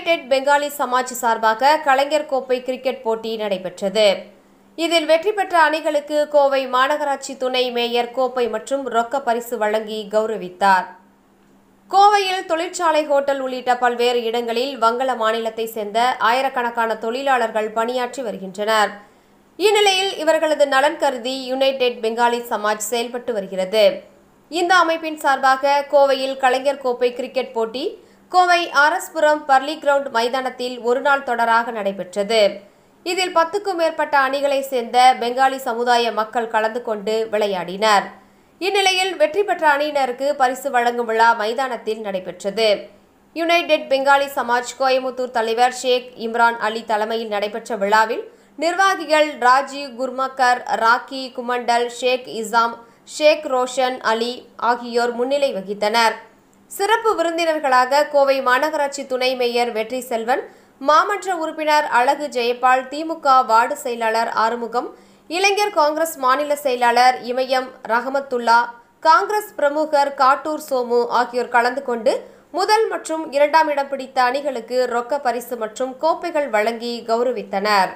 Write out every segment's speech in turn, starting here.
United Bengali Samaj சார்பாக கலைஞர் கோப்பை cricket போட்டி நடைபெற்றது இதில் வெற்றி பெற்ற அணிகளுக்கு கோவை மாநகராட்சி துணை மேயர் கோப்பை மற்றும் ரொக்க பரிசு வழங்கி கௌரவித்தார் கோவையில் தொழிற்சாலை ஹோட்டல் உள்ளிட்ட பல்வேறு இடங்களில் வங்கள மாநிலத்தை சேர்ந்த ஆயிரக்கணக்கான தொழிலாளர்கள் பணியாற்றி வருகின்றனர் இந்நிலையில் இவர்களது நலன் கருதி யுனைடெட் பெங்காலி சமாஜ் செயல்பட்டு வருகிறது இந்த அமைப்பின் சார்பாக கோவையில் கலைஞர் கோப்பை கிரிக்கெட் போட்டி கோவை ஆர்எஸ்புரம் பர்லி கிரவுண்ட் மைதானத்தில் ஒருநாள் தொடராக நடைபெற்றது இதில் பத்துக்கும் மேற்பட்ட அணிகளை சேர்ந்த பெங்காலி சமுதாய மக்கள் கலந்து கொண்டு விளையாடினர் இந்நிலையில் வெற்றி பெற்ற அணியினருக்கு பரிசு வழங்கும் விழா மைதானத்தில் நடைபெற்றது யுனைடெட் பெங்காலி சமாஜ் கோயமுத்தூர் தலைவர் ஷேக் இம்ரான் அலி தலைமையில் நடைபெற்ற விழாவில் நிர்வாகிகள் ராஜீவ் குர்மக்கர் ராக்கி குமண்டல் ஷேக் இசாம் ஷேக் ரோஷன் அலி ஆகியோர் முன்னிலை வகித்தனர் சிறப்பு விருந்தினர்களாக கோவை மாநகராட்சி துணை மேயர் வெற்றி செல்வன் மாமன்ற உறுப்பினர் அழகு ஜெயபால் திமுக வார்டு செயலாளர் ஆறுமுகம் இளைஞர் காங்கிரஸ் மாநில செயலாளர் இமயம் ரஹமத்துல்லா காங்கிரஸ் பிரமுகர் காட்டூர் சோமு ஆகியோர் கலந்து கொண்டு முதல் மற்றும் இரண்டாம் இடம் பிடித்த அணிகளுக்கு ரொக்க பரிசு மற்றும் கோப்பைகள் வழங்கி கௌரவித்தனர்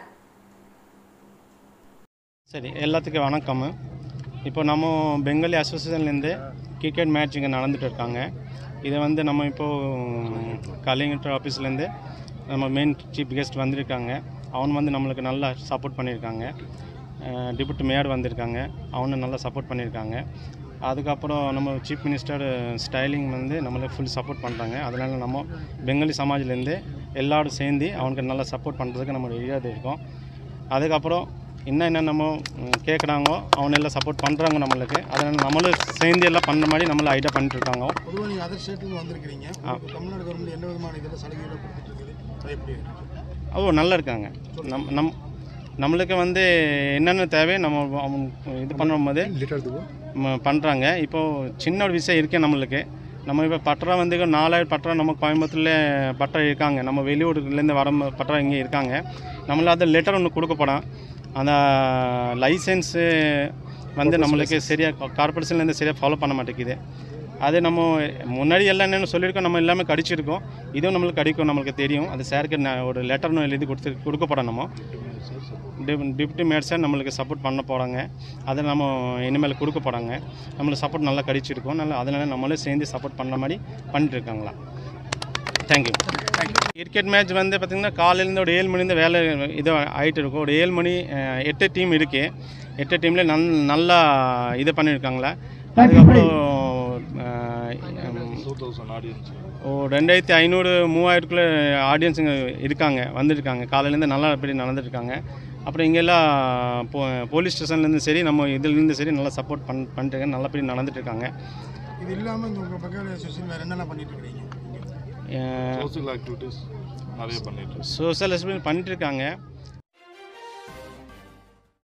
சரி எல்லாத்துக்கும் வணக்கம் இப்போ நம்ம பெங்காலி அசோசியேஷன்லேருந்து கிரிக்கெட் மேட்ச் இங்கே நடந்துட்டு இருக்காங்க இதை வந்து நம்ம இப்போது கலைஞர் ஆஃபீஸ்லேருந்து நம்ம மெயின் சீஃப் கெஸ்ட் வந்திருக்காங்க அவன் வந்து நம்மளுக்கு நல்லா சப்போர்ட் பண்ணியிருக்காங்க டிப்யூட்டி மேயர் வந்திருக்காங்க அவனு நல்லா சப்போர்ட் பண்ணியிருக்காங்க அதுக்கப்புறம் நம்ம சீஃப் மினிஸ்டர் ஸ்டைலிங் வந்து நம்மளுக்கு ஃபுல் சப்போர்ட் பண்ணுறாங்க அதனால நம்ம பெங்காலி சமாஜ்லேருந்து எல்லாரும் சேர்ந்து அவனுக்கு நல்லா சப்போர்ட் பண்ணுறதுக்கு நம்ம ரெடியாக இருக்கோம் அதுக்கப்புறம் இன்னும் என்ன நம்ம கேட்குறாங்கோ அவன் எல்லாம் சப்போர்ட் பண்ணுறாங்க நம்மளுக்கு அதனால் நம்மளும் சேர்ந்து எல்லாம் பண்ணுற மாதிரி நம்மள ஐடியா பண்ணிட்டு இருக்காங்க பொதுவாக நீங்கள் அதர் ஸ்டேட்லேருந்து வந்திருக்கிறீங்க உங்களுக்கு தமிழ்நாடு கவர்மெண்ட் எந்த விதமான இதில் சலுகைகளை கொடுத்துட்டு இருக்குது அது எப்படி இருக்கு ஓ நல்லா இருக்காங்க நம் நம் நம்மளுக்கு வந்து என்னென்ன தேவை நம்ம அவங்க இது பண்ணும்போது பண்ணுறாங்க இப்போது சின்ன ஒரு விஷயம் இருக்கே நம்மளுக்கு நம்ம இப்போ பட்டா வந்து நாலாயிரம் பட்டா நம்ம கோயம்புத்தூரில் பட்டா இருக்காங்க நம்ம வெளியூர்லேருந்து வர பட்டா இங்கே இருக்காங்க நம்மள அது லெட்டர் ஒன்று கொடுக்கப்படும் அந்த லைசன்ஸு வந்து நம்மளுக்கு சரியாக கார்பரேஷன்லேருந்து சரியாக ஃபாலோ பண்ண மாட்டேங்குது அது நம்ம முன்னாடி எல்லாம் என்னென்னு சொல்லியிருக்கோம் நம்ம எல்லாமே கடிச்சிருக்கோம் இதுவும் நம்மளுக்கு கிடைக்கும் நம்மளுக்கு தெரியும் அது சாருக்கு நான் ஒரு லெட்டர்னு எழுதி கொடுத்து கொடுக்கப்படும் நம்ம டிப் டிப்டி மேட்ஸை நம்மளுக்கு சப்போர்ட் பண்ண போகிறாங்க அதை நம்ம இனிமேல் கொடுக்க போகிறாங்க நம்மளுக்கு சப்போர்ட் நல்லா கிடைச்சிருக்கோம் நல்லா அதனால நம்மளே சேர்ந்து சப்போர்ட் பண்ண மாதிரி பண்ணிட்டு இருக்காங்களா தேங்க்யூ கிரிக்கெட் மேட்ச் வந்து பார்த்திங்கன்னா காலையிலேருந்து ஒரு ஏழு மணிலேருந்து வேலை இது ஆகிட்டு இருக்கும் ஒரு ஏழு மணி அஹ், எட்டு டீம் இருக்கு எட்டு டீமில் நல் நல்லா இது பண்ணியிருக்காங்களா அதுக்கப்புறம் அஹ், உம், ஓ ரெண்டாயிரத்தி ஐநூறு மூவாயிரத்துக்குள்ளே ஆடியன்ஸுங்க இருக்காங்க வந்திருக்காங்க காலையிலேருந்து நல்லா இப்படி நடந்துருக்காங்க அப்புறம் இங்கெல்லாம் போ போலீஸ் ஸ்டேஷன்லேருந்து சரி நம்ம இதுலேருந்து சரி நல்லா சப்போர்ட் பண் பண்ணிட்டு நல்லபடி நடந்துட்டு இருக்காங்க இது இல்லாமல் இந்த உங்கள் பெங்காலி அசோசியேஷன் வேறு என்னென்ன பண்ணிட்டு இருக்கிறீங்க அஹ், சோசியல் ஆக்டிவிட்டீஸ் நிறைய பண்ணிட்டு இருக்கோம். சோஷியல் எக்ஸ்பீரியன்ஸ் பண்ணிட்டு இருக்காங்க